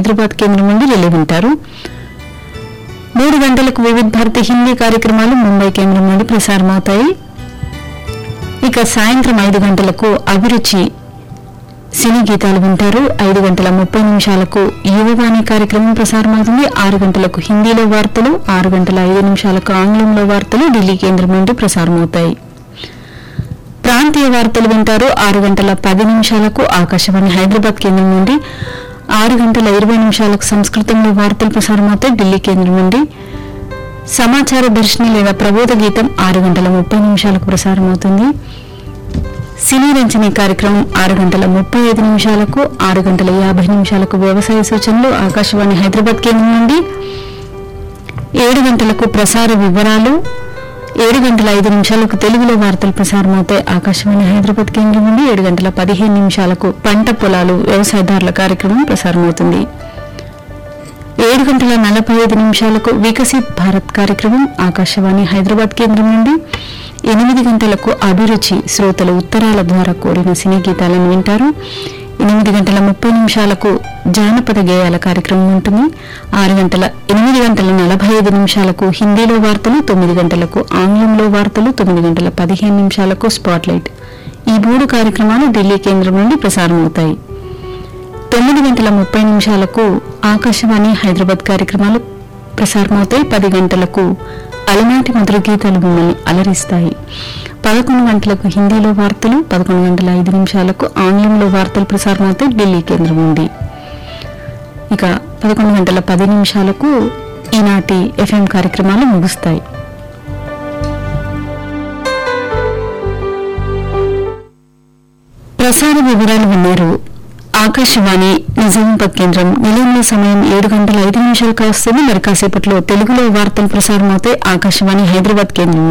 హైదరాబాద్ కేంద్రం నుండి రిలే వింటారు మూడు గంటలకు వివిధ భారతి హిందీ కార్యక్రమాలు ముంబై కేంద్రం నుండి ప్రసారమవుతాయి ఇక సాయంత్రం ఐదు గంటలకు అభిరుచి సినీ గీతాలు వింటారు ఐదు గంటల ముప్పై నిమిషాలకు యువవాణి కార్యక్రమం ప్రసారమవుతుంది ఆరు గంటలకు హిందీలో వార్తలు ఆరు గంటల ఐదు నిమిషాలకు ఆంగ్లంలో వార్తలు ఢిల్లీ కేంద్రం నుండి ప్రసారమవుతాయి ప్రాంతీయ వార్తలు వింటారు ఆరు గంటల పది నిమిషాలకు ఆకాశవాణి హైదరాబాద్ కేంద్రం నుండి ఆరు గంటల ఇరవై నిమిషాలకు సంస్కృతంలో వార్తలు ప్రసారమవుతాయి ఢిల్లీ కేంద్రం నుండి సమాచార దర్శిని లేదా ప్రబోధ గీతం ఆరు గంటల ముప్పై నిమిషాలకు ప్రసారమవుతుంది సినీ రంజని కార్యక్రమం ఆరు గంటల ముప్పై ఐదు నిమిషాలకు ఆరు గంటల యాభై నిమిషాలకు వ్యవసాయ సూచనలు ఆకాశవాణి హైదరాబాద్ కేంద్రం నుండి ఏడు గంటలకు ప్రసార వివరాలు ఏడు గంటల ఐదు నిమిషాలకు తెలుగులో వార్తలు ప్రసారమవుతాయి ఆకాశవాణి హైదరాబాద్ కేంద్రం నుండి ఏడు గంటల పదిహేను నిమిషాలకు పంట పొలాలు వ్యవసాయదారుల కార్యక్రమం ప్రసారమవుతుంది ఏడు గంటల నలభై ఐదు నిమిషాలకు వికసిత్ భారత్ కార్యక్రమం ఆకాశవాణి హైదరాబాద్ కేంద్రం నుండి ఎనిమిది గంటలకు అభిరుచి శ్రోతలు ఉత్తరాల ద్వారా కోరిన సినీ గీతాలను వింటారు ఎనిమిది గంటల ముప్పై నిమిషాలకు జానపద గేయాల కార్యక్రమం ఉంటుంది ఆరు గంటల ఎనిమిది గంటల నలభై ఐదు నిమిషాలకు హిందీలో వార్తలు తొమ్మిది గంటలకు ఆంగ్లంలో వార్తలు తొమ్మిది గంటల పదిహేను నిమిషాలకు స్పాట్లైట్ ఈ మూడు కార్యక్రమాలు ఢిల్లీ కేంద్రం నుండి ప్రసారమవుతాయి తొమ్మిది గంటల ముప్పై నిమిషాలకు ఆకాశవాణి హైదరాబాద్ కార్యక్రమాలు ప్రసారమవుతాయి పది గంటలకు అలనాటి మధుర గీతాలు మిమ్మల్ని అలరిస్తాయి పదకొండు గంటలకు హిందీలో వార్తలు పదకొండు గంటల ఐదు నిమిషాలకు ఆంగ్లంలో వార్తలు ప్రసారమవుతాయి ఢిల్లీ కేంద్రం నుండి ఇక పదకొండు గంటల పది నిమిషాలకు ఈనాటి ఎఫ్ఎం కార్యక్రమాలు ముగుస్తాయి ప్రసార వివరాలు విన్నారు ఆకాశవాణి నిజామాబాద్ కేంద్రం నిలయంలో సమయం ఏడు గంటల ఐదు నిమిషాలకు వస్తుంది మరి కాసేపట్లో తెలుగులో వార్తలు ప్రసారమవుతాయి ఆకాశవాణి హైదరాబాద్ కేంద్రం